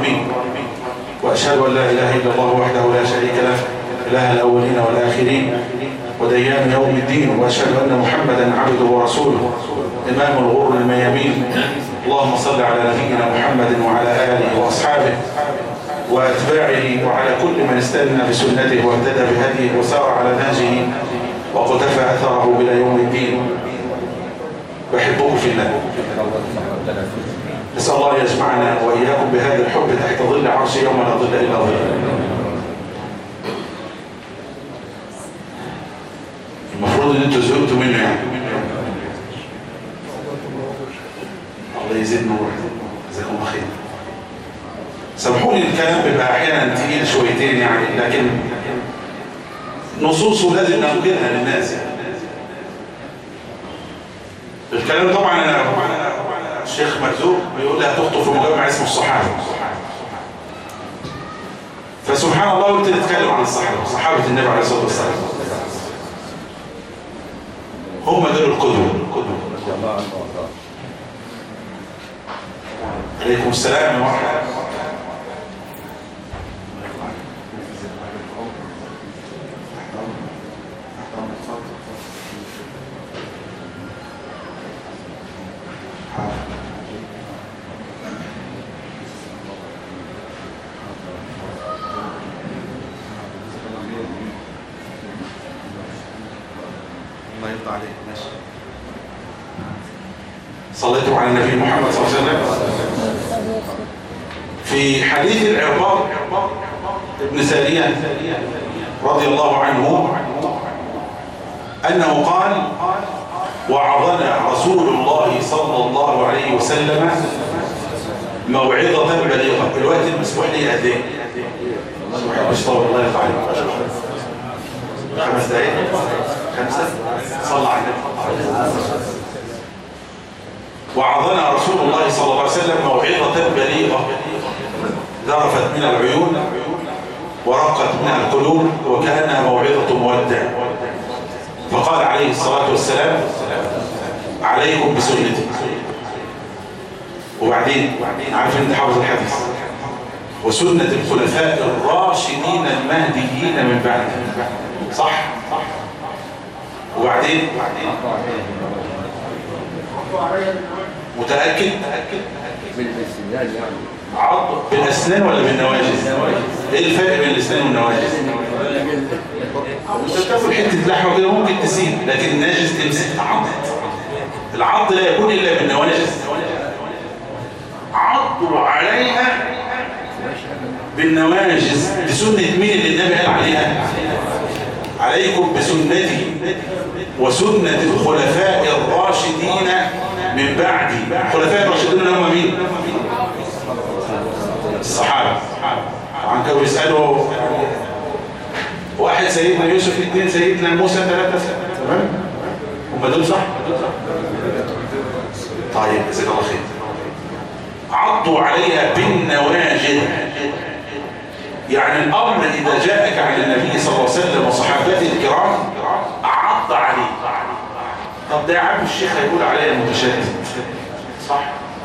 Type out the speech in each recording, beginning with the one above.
الظالمين وأشهد أن لا إله إلا الله وحده لا شريك له إله الأولين والآخرين وديان يوم الدين وأشهد أن محمدا عبده ورسوله إمام الغر الميامين اللهم صل على نبينا محمد وعلى آله وأصحابه وأتباعه وعلى كل من استنى بسنته واهتدى بهديه وسار على نهجه وقتفى أثره إلى يوم الدين بحبكم في الله نسأل الله يجمعنا وإياكم بهذا الحب تحت ظل عرش يوم لا ظل إلا ظله المفروض ان انتوا زهقتوا منه يعني الله يزيد نور جزاكم الله خير سامحوني الكلام بيبقى احيانا تقيل شويتين يعني لكن نصوصه لازم ننقلها للناس يعني الكلام طبعا انا الشيخ مرزوق بيقول لها تخطب في مجمع اسمه الصحابه فسبحان الله قلت نتكلم عن الصحابه صحابه النبي عليه الصلاه والسلام هم دول القدوه القدوه عليكم السلام ورحمه الله الله يرضى عليك ماشي صليتم على النبي محمد صلى الله عليه وسلم في حديث العرباض ابن سارية رضي الله عنه أنه قال وعظنا رسول الله صلى الله عليه وسلم موعظة بليغة الوقت المسموح لي قد ايه؟ مش طول الله يرضى عليك خمس دقايق خمسة صلى على النبي وعظنا رسول الله صلى الله عليه وسلم موعظة بليغة ذرفت من العيون ورقت من القلوب وكأنها موعظة مودع فقال عليه الصلاة والسلام عليكم بسنتي وبعدين عارف انت حافظ الحديث وسنة الخلفاء الراشدين المهديين من بعد صح وبعدين متأكد بالسنان يعني عض بالأسنان ولا بالنواجز ايه الفرق بين الأسنان والنواجز انت بتاكل حتة لحمة كده ممكن تسيب لكن الناجز تمسك تعض العض لا يكون إلا بالنواجز عضوا عليها بالنواجز بسنة مين اللي النبي قال عليها عليكم بسنتي وسنة الخلفاء الراشدين من بعدي الخلفاء الراشدين هم مين الصحابة طبعا كانوا يسألوا واحد سيدنا يوسف اثنين سيدنا موسى ثلاثة تمام هم دول صح طيب جزاك الله خير عضوا عليها بالنواجذ يعني الأمر إذا جاءك عن النبي صلى الله عليه وسلم وصحابته الكرام أعض عليه طب ده يا عم الشيخ هيقول عليا متشدد صح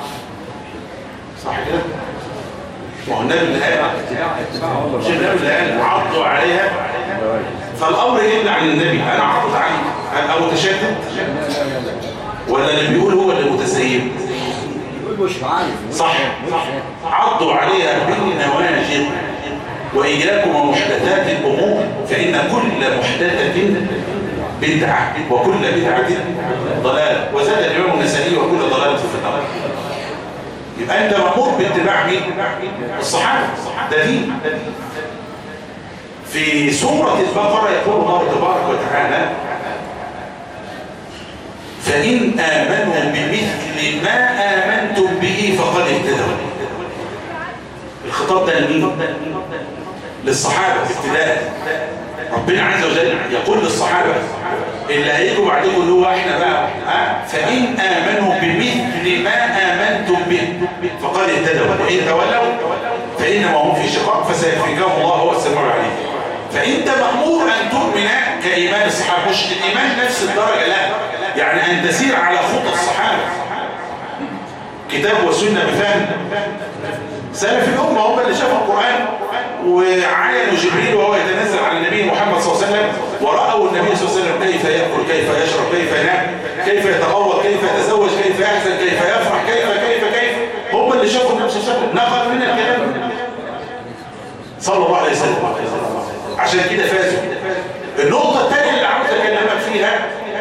صح كده ما هو النبي اللي قال مش النبي اللي قال عضوا عليها فالأمر يمنع عن النبي أنا عضت عليه أنا متشدد ولا اللي بيقول هو اللي متسيب مش عارف صح عضوا عليها بالنواجذ وإياكم ومحدثات الأمور فإن كل محدثة بدعة وكل بدعة ضلال وزاد الإمام النسائي وكل ضلال في النار يبقى أنت مأمور باتباع مين؟ الصحابة ده دين في سورة البقرة يقول الله تبارك وتعالى فإن آمنوا بمثل ما آمنتم به فقد اهتدوا الخطاب ده لمين؟ للصحابة ابتداء ربنا عز وجل يقول للصحابة اللي هيجوا بعدكم اللي هو احنا بقى ها فإن آمنوا بمثل ما آمنتم به فقد اهتدوا وإن تولوا فإنما هم في شقاق فسيكفيكهم الله هو السميع العليم فأنت مأمور أن تؤمن كإيمان الصحابة مش الإيمان نفس الدرجة لا يعني أن تسير على خطى الصحابة كتاب وسنة بفهم سلف الأمة هم اللي شافوا القرآن وعاينوا جبريل وهو يتنزل على النبي محمد صلى الله عليه وسلم ورأوا النبي صلى الله عليه وسلم كيف يأكل كيف يشرب كيف ينام كيف يتغوط كيف يتزوج كيف يحزن كيف يفرح كيف كيف كيف هم اللي شافوا النبي صلى الله عليه وسلم نقل من الكلام صلى الله عليه وسلم عشان كده فازوا النقطة الثانية اللي عاوز أكلمك فيها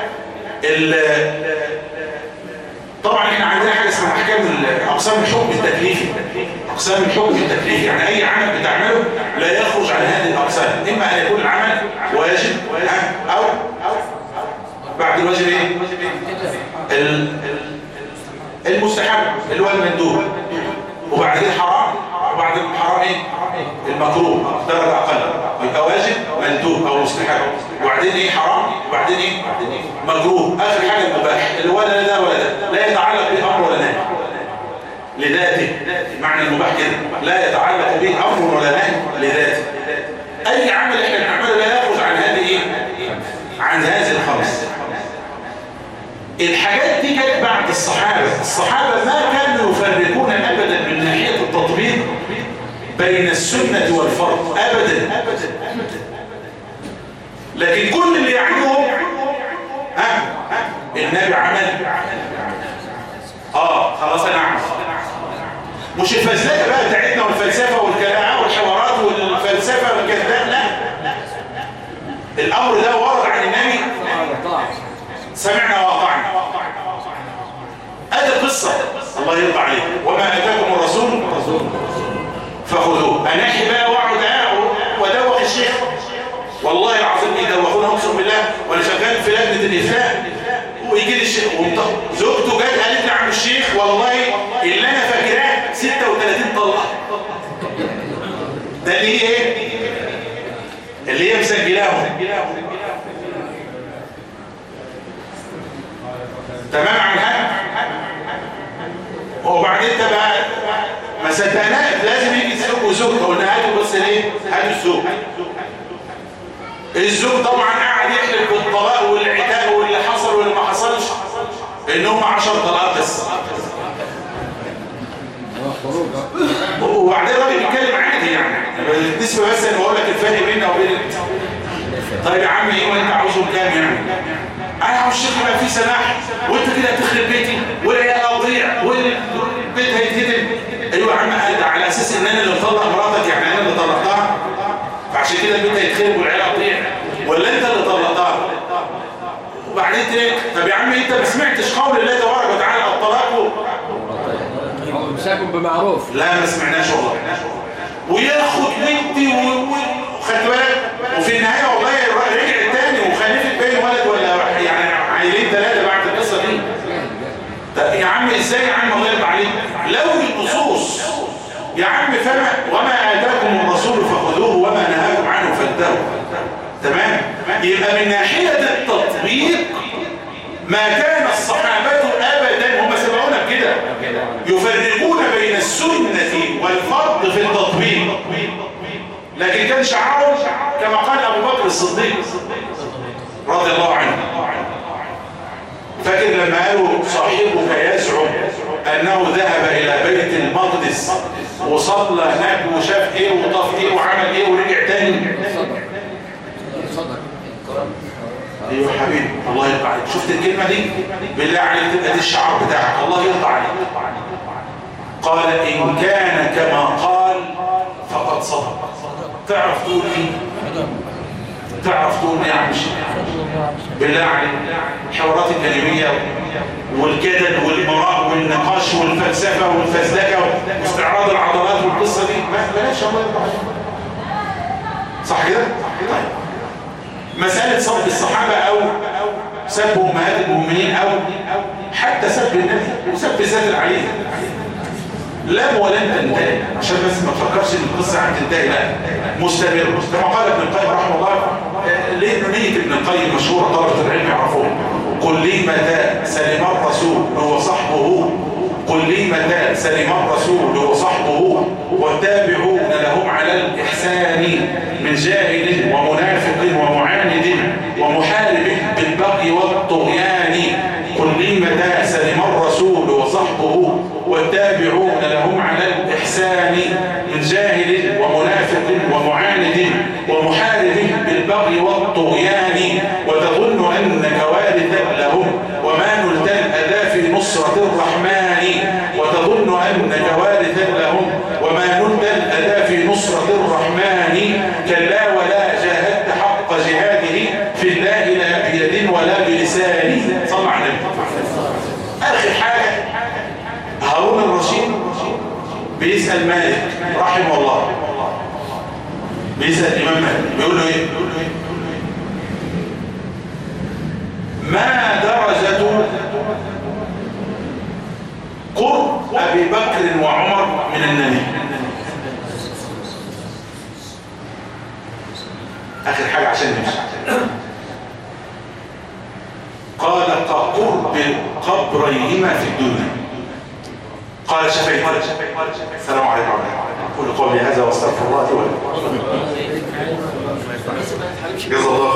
طبعا احنا عندنا حاجة اسمها احكام اقسام الحكم التكليفي اقسام الحكم التكليفي يعني اي عمل بتعمله لا يخرج عن هذه الاقسام اما ان يكون العمل واجب او بعد الواجب ايه المستحب اللي هو المندوب وبعدين حرام وبعد الحرام ايه المكروه درجة اقل يبقى واجب مندوب او مستحب وبعدين ايه حرام وبعدين ايه مكروه اخر حاجة المباح اللي ولا ده ولا ده لا يتعلق بامر ولا نهي لذاته معنى المباح كده لا يتعلق به امر ولا نهي لذاته اي عمل احنا بنعمله لا يخرج عن هذه ايه عن هذه الخمس الحاجات دي كانت بعد الصحابة الصحابة ما كانوا يفرقون أبدا من ناحية التطبيق بين السنة والفرض أبدا لكن كل اللي يعنيهم ها النبي عمل اه خلاص انا اعمل مش الفلسفه بقى بتاعتنا والفلسفه والكلام والحوارات والفلسفه والكلام لا الامر ده ورد عن النبي سمعنا وأطعنا هذه القصة الله يرضى عليه وما أتاكم الرسول فخذوه أنحي بقى وأقعد ودوق الشيخ والله العظيم يدوقونا أقسم بالله وأنا شغال في لجنة الإفتاء ويجي لي الشيخ زوجته جت قالت لي عم الشيخ والله اللي أنا فاكراه 36 طلقة ده اللي هي إيه؟ اللي هي مسجلاهم تمام عن حاجة وبعدين انت بقى ما صدقناش لازم يجي الزوج وزوجته قلنا هاتوا بس ليه هاتوا الزوج الزوج طبعا قاعد يحلف بالطلاق والعتاق واللي حصل واللي ما حصلش ان هم 10 طلاق بس وبعدين الراجل بيتكلم عادي يعني بالنسبه بس انا بقول لك الفرق بيننا وبين طيب يا عم ايه وانت عاوزهم كام يعني انا عاوز الشيخ يبقى فيه سماح وانت كده هتخرب بيتي والعيال هتضيع والبيت هيتهدم ايوه يا عم قال على اساس ان انا اللي مطلق مراتك يعني انا اللي طلقتها فعشان كده البيت هيتخرب والعيال هتضيع ولا انت اللي طلقتها وبعدين ايه طب يا عم انت ما سمعتش قول الله تبارك وتعالى الطلاق امساكم بمعروف لا ما سمعناش والله وياخد ودي وخدت بالك وفي النهايه والله رجع تاني وخلفت بين ولد ولا يعني عيلين ثلاثه بعد القصه دي طب يا عم ازاي يا عم الله يرضى عليك لو النصوص يا عم فما وما اتاكم الرسول فخذوه وما نهاكم عنه فانتهوا تمام يبقى من ناحيه التطبيق ما كان الصحابه ابدا هم سبقونا بكده يفرقون بين السنه والفرض في التطبيق لكن كان شعارهم كما قال ابو بكر الصديق رضي الله عنه فاكر لما قالوا صاحبك يزعم انه ذهب الى بيت المقدس وصلى هناك وشاف ايه وطاف ايه وعمل ايه ورجع تاني ايوه حبيبي الله يرضى عليك شفت الكلمه دي بالله عليك تبقى دي الشعار بتاعك الله يرضى عليك قال ان كان كما قال فقد صدق تعرف تقول ايه تعرف تقول ايه يا عم بالله عليك الحوارات الكلميه والجدل والمراء والنقاش والفلسفه والفزلكه واستعراض العضلات والقصه دي بلاش الله يرضى عليك صح كده طيب مساله سب الصحابه او سب امهات المؤمنين او حتى سب النبي وسب ذات العليم لم ولن تنتهي عشان بس ما تفكرش ان القصه هتنتهي لا مستمر كما قال ابن القيم رحمه الله ليه نية ابن القيم مشهورة طلبة العلم يعرفون قل لي متى سلم الرسول وصحبه قل لي متى سلم الرسول وصحبه والتابعون لهم على الإحسان من جاهل ومنافق ومعاند ومحارب بالبغي والطغيان قل لي متى سلم الرسول وصحبه والتابعون لهم على الإحسان من جاهل ومنافق ومعاند ومحارب بالبغي والطغيان وتظن أنك وارثا لهم وما نلت الأذى في نصرة الرحمن وتظن أنك وارثا لهم وما نلت الأذى في نصرة الرحمن كلا ولا جاهدت حق جهاده في الله لا بيد ولا بلسان صلى على النبي آخر حاجة هارون الرشيد بيسأل مالك رحمه الله بيسأل الإمام مالك بيقول له إيه ما درجة قرب أبي بكر وعمر من النبي آخر حاجة عشان نمشي قال كقرب قبريهما في الدنيا قال شفيت السلام عليكم ورحمة الله قولوا قولي هذا واستغفر الله لي ولكم جزا الله